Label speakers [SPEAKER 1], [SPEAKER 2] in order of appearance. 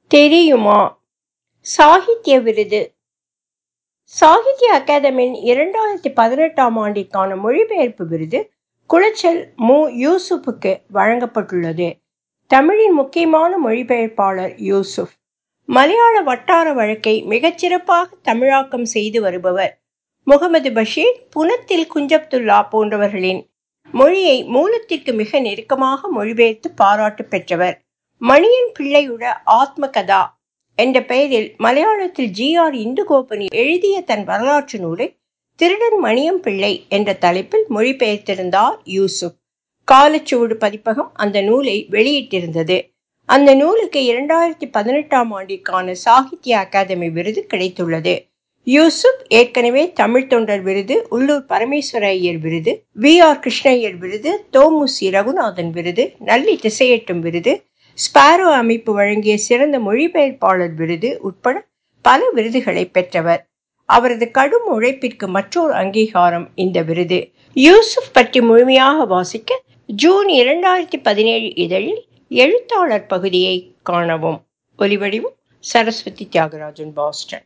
[SPEAKER 1] தெரியுமா சாகித்ய விருது சாகித்ய அகாதமியின் இரண்டாயிரத்தி பதினெட்டாம் ஆண்டிற்கான மொழிபெயர்ப்பு விருது குளச்சல் மு யூசுப்புக்கு வழங்கப்பட்டுள்ளது தமிழின் முக்கியமான மொழிபெயர்ப்பாளர் யூசுப் மலையாள வட்டார வழக்கை மிகச்சிறப்பாக தமிழாக்கம் செய்து வருபவர் முகமது பஷீர் புனத்தில் குஞ்சப்துல்லா போன்றவர்களின் மொழியை மூலத்திற்கு மிக நெருக்கமாக மொழிபெயர்த்து பாராட்டு பெற்றவர் மணியன் பிள்ளையுட ஆத்ம கதா என்ற பெயரில் மலையாளத்தில் ஜி ஆர் இந்துகோபனி எழுதிய தன் வரலாற்று நூலை திருடன் மணியம் பிள்ளை என்ற தலைப்பில் மொழிபெயர்த்திருந்தார் யூசுப் காலச்சுவடு பதிப்பகம் அந்த நூலை வெளியிட்டிருந்தது அந்த நூலுக்கு இரண்டாயிரத்தி பதினெட்டாம் ஆண்டிற்கான சாகித்ய அகாதமி விருது கிடைத்துள்ளது யூசுப் ஏற்கனவே தமிழ் தொண்டர் விருது உள்ளூர் பரமேஸ்வர ஐயர் விருது வி ஆர் கிருஷ்ணய்யர் விருது தோமுசி ரகுநாதன் விருது நல்லி திசையட்டும் விருது ஸ்பாரோ அமைப்பு வழங்கிய சிறந்த மொழிபெயர்ப்பாளர் விருது உட்பட பல விருதுகளை பெற்றவர் அவரது கடும் உழைப்பிற்கு மற்றொரு அங்கீகாரம் இந்த விருது யூசுப் பற்றி முழுமையாக வாசிக்க ஜூன் இரண்டாயிரத்தி பதினேழு இதழில் எழுத்தாளர் பகுதியை காணவும் ஒலிவடிவும் சரஸ்வதி தியாகராஜன் பாஸ்டன்